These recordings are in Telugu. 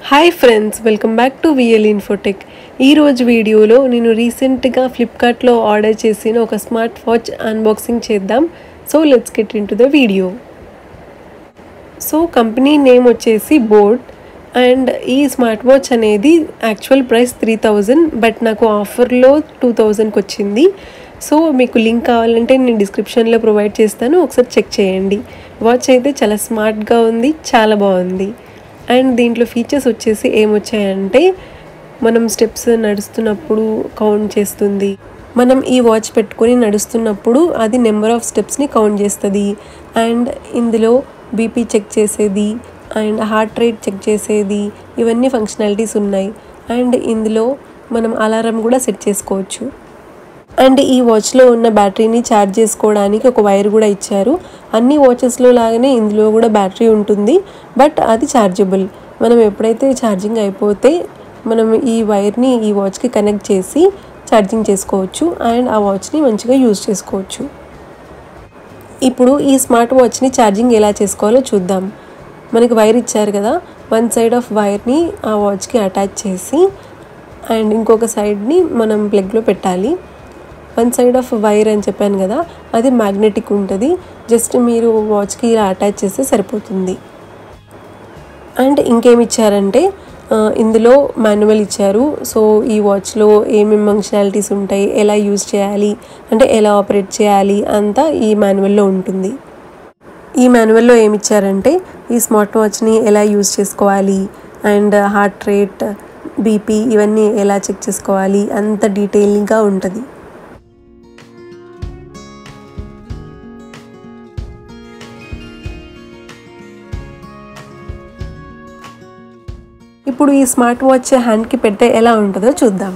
hi friends welcome back to VL infotech ఈరోజు వీడియోలో నేను రీసెంట్గా ఫ్లిప్కార్ట్లో ఆర్డర్ చేసిన ఒక స్మార్ట్ వాచ్ అన్బాక్సింగ్ చేద్దాం so let's get into the video so company name వచ్చేసి బోర్డ్ అండ్ ఈ స్మార్ట్ వాచ్ అనేది actual price three thousand but నాకు ఆఫర్లో టూ థౌజండ్కి వచ్చింది సో మీకు లింక్ కావాలంటే నేను డిస్క్రిప్షన్లో ప్రొవైడ్ చేస్తాను ఒకసారి చెక్ చేయండి వాచ్ అయితే చాలా స్మార్ట్గా ఉంది చాలా బాగుంది అండ్ దీంట్లో ఫీచర్స్ వచ్చేసి ఏమొచ్చాయంటే మనం స్టెప్స్ నడుస్తున్నప్పుడు కౌంట్ చేస్తుంది మనం ఈ వాచ్ పెట్టుకొని నడుస్తున్నప్పుడు అది నెంబర్ ఆఫ్ స్టెప్స్ని కౌంట్ చేస్తుంది అండ్ ఇందులో బీపీ చెక్ చేసేది అండ్ హార్ట్ రేట్ చెక్ చేసేది ఇవన్నీ ఫంక్షనాలిటీస్ ఉన్నాయి అండ్ ఇందులో మనం అలారం కూడా సెట్ చేసుకోవచ్చు అండ్ ఈ వాచ్లో ఉన్న బ్యాటరీని ఛార్జ్ చేసుకోవడానికి ఒక వైర్ కూడా ఇచ్చారు అన్ని వాచెస్లో లాగానే ఇందులో కూడా బ్యాటరీ ఉంటుంది బట్ అది ఛార్జబుల్ మనం ఎప్పుడైతే ఛార్జింగ్ అయిపోతే మనం ఈ వైర్ని ఈ వాచ్కి కనెక్ట్ చేసి ఛార్జింగ్ చేసుకోవచ్చు అండ్ ఆ వాచ్ని మంచిగా యూజ్ చేసుకోవచ్చు ఇప్పుడు ఈ స్మార్ట్ వాచ్ని ఛార్జింగ్ ఎలా చేసుకోవాలో చూద్దాం మనకి వైర్ ఇచ్చారు కదా వన్ సైడ్ ఆఫ్ వైర్ని ఆ వాచ్కి అటాచ్ చేసి అండ్ ఇంకొక సైడ్ని మనం ప్లగ్లో పెట్టాలి వన్ సైడ్ ఆఫ్ వైర్ అని చెప్పాను కదా అది మ్యాగ్నెటిక్ ఉంటుంది జస్ట్ మీరు వాచ్కి ఇలా అటాచ్ చేస్తే సరిపోతుంది అండ్ ఇంకేమి ఇచ్చారంటే ఆ, ఇందులో మాన్యువల్ ఇచ్చారు సో ఈ వాచ్లో ఏమేమి ఫంక్షనాలిటీస్ ఉంటాయి ఎలా యూజ్ చేయాలి అంటే ఎలా ఆపరేట్ చేయాలి అంతా ఈ మాన్యువల్లో ఉంటుంది ఈ మాన్యువల్లో ఏమి ఇచ్చారంటే ఈ స్మార్ట్ వాచ్ని ఎలా యూజ్ చేసుకోవాలి అండ్ హార్ట్ రేట్ బీపీ ఇవన్నీ ఎలా చెక్ చేసుకోవాలి అంత డీటెయిలింగ్గా ఉంటుంది ఇప్పుడు ఈ స్మార్ట్ వాచ్ హ్యాండ్కి పెడితే ఎలా ఉంటుందో చూద్దాం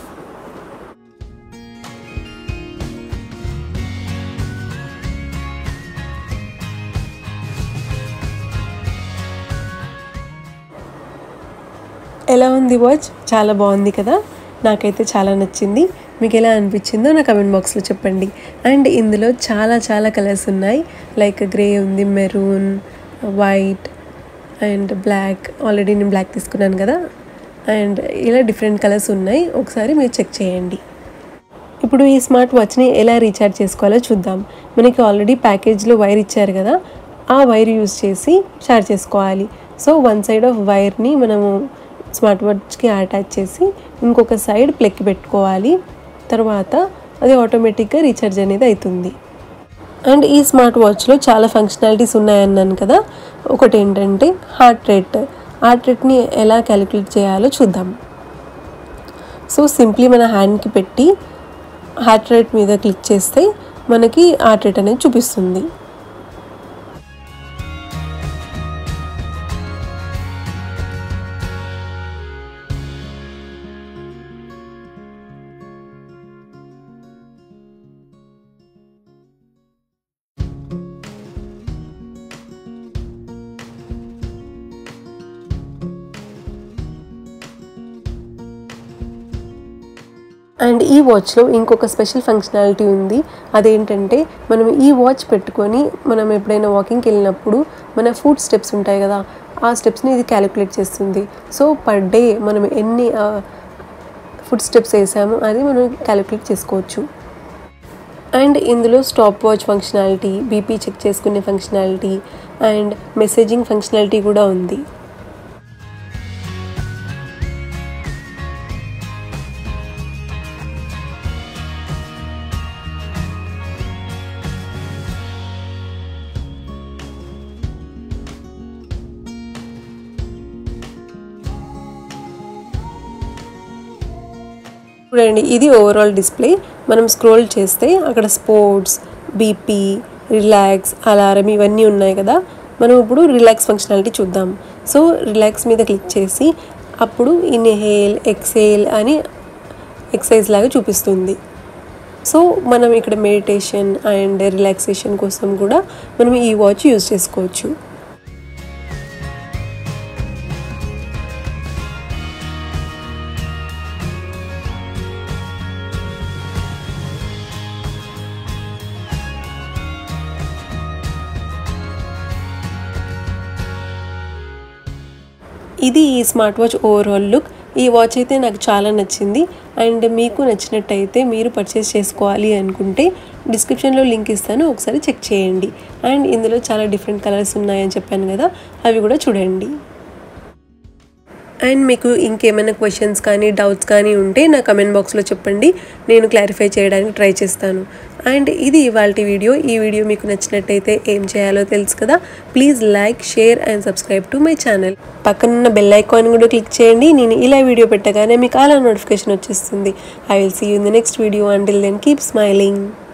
ఎలా ఉంది వాచ్ చాలా బాగుంది కదా నాకైతే చాలా నచ్చింది మీకు ఎలా అనిపించిందో నా కమెంట్ బాక్స్లో చెప్పండి అండ్ ఇందులో చాలా చాలా కలర్స్ ఉన్నాయి లైక్ గ్రే ఉంది maroon white and black already నేను బ్లాక్ తీసుకున్నాను కదా అండ్ ఇలా డిఫరెంట్ కలర్స్ ఉన్నాయి ఒకసారి మీరు చెక్ చేయండి ఇప్పుడు ఈ స్మార్ట్ వాచ్ని ఎలా రీఛార్జ్ చేసుకోవాలో చూద్దాం మనకి ఆల్రెడీ ప్యాకేజ్లో వైర్ ఇచ్చారు కదా ఆ వైర్ యూజ్ చేసి ఛార్జ్ చేసుకోవాలి సో వన్ సైడ్ ఆఫ్ వైర్ని మనము స్మార్ట్ వాచ్కి అటాచ్ చేసి ఇంకొక సైడ్ ప్లెక్కి పెట్టుకోవాలి తర్వాత అది ఆటోమేటిక్గా రీఛార్జ్ అనేది అవుతుంది అండ్ ఈ స్మార్ట్ వాచ్లో చాలా ఫంక్షనాలిటీస్ ఉన్నాయన్నాను కదా ఒకటి ఏంటంటే హార్ట్ రేట్ హార్ట్ రేట్ని ఎలా క్యాలిక్యులేట్ చేయాలో చూద్దాం సో సింప్లీ మన హ్యాండ్కి పెట్టి హార్ట్ రేట్ మీద క్లిక్ చేస్తే మనకి హార్ట్ రేట్ అనేది చూపిస్తుంది అండ్ ఈ వాచ్లో ఇంకొక స్పెషల్ ఫంక్షనాలిటీ ఉంది అదేంటంటే మనం ఈ వాచ్ పెట్టుకొని మనం ఎప్పుడైనా వాకింగ్కి వెళ్ళినప్పుడు మన ఫుడ్ స్టెప్స్ ఉంటాయి కదా ఆ స్టెప్స్ని ఇది క్యాలిక్యులేట్ చేస్తుంది సో పర్ డే మనం ఎన్ని ఫుడ్ స్టెప్స్ వేసామో అది మనం క్యాలిక్యులేట్ చేసుకోవచ్చు అండ్ ఇందులో stopwatch functionality BP check చేసుకునే ఫంక్షనాలిటీ అండ్ మెసేజింగ్ ఫంక్షనాలిటీ కూడా ఉంది చూడండి ఇది ఓవరాల్ డిస్ప్లే మనం స్క్రోల్ చేస్తే అక్కడ స్పోర్ట్స్ బీపీ రిలాక్స్ అలారం ఇవన్నీ ఉన్నాయి కదా మనం ఇప్పుడు రిలాక్స్ ఫంక్షనాలిటీ చూద్దాం సో రిలాక్స్ మీద క్లిక్ చేసి అప్పుడు ఇన్హేల్ ఎక్సేల్ అని ఎక్సర్సైజ్ లాగా చూపిస్తుంది సో మనం ఇక్కడ మెడిటేషన్ అండ్ రిలాక్సేషన్ కోసం కూడా మనం ఈ వాచ్ యూజ్ చేసుకోవచ్చు ఇది ఈ స్మార్ట్ వాచ్ ఓవరాల్ లుక్ ఈ వాచ్ అయితే నాకు చాలా నచ్చింది అండ్ మీకు నచ్చినట్టయితే మీరు పర్చేస్ చేసుకోవాలి అనుకుంటే డిస్క్రిప్షన్లో లింక్ ఇస్తాను ఒకసారి చెక్ చేయండి అండ్ ఇందులో చాలా డిఫరెంట్ కలర్స్ ఉన్నాయని చెప్పాను కదా అవి కూడా చూడండి అండ్ మీకు ఇంకేమైనా క్వశ్చన్స్ కానీ డౌట్స్ కానీ ఉంటే నా కమెంట్ బాక్స్లో చెప్పండి నేను క్లారిఫై చేయడానికి ట్రై చేస్తాను అండ్ ఇది ఇవాళ వీడియో ఈ వీడియో మీకు నచ్చినట్టయితే ఏం చేయాలో తెలుసు కదా please like share and subscribe to my channel పక్కనున్న బెల్ ఐకాన్ కూడా క్లిక్ చేయండి నేను ఇలా వీడియో పెట్టగానే మీకు అలా నోటిఫికేషన్ వచ్చేస్తుంది I will see you in the next video until then keep smiling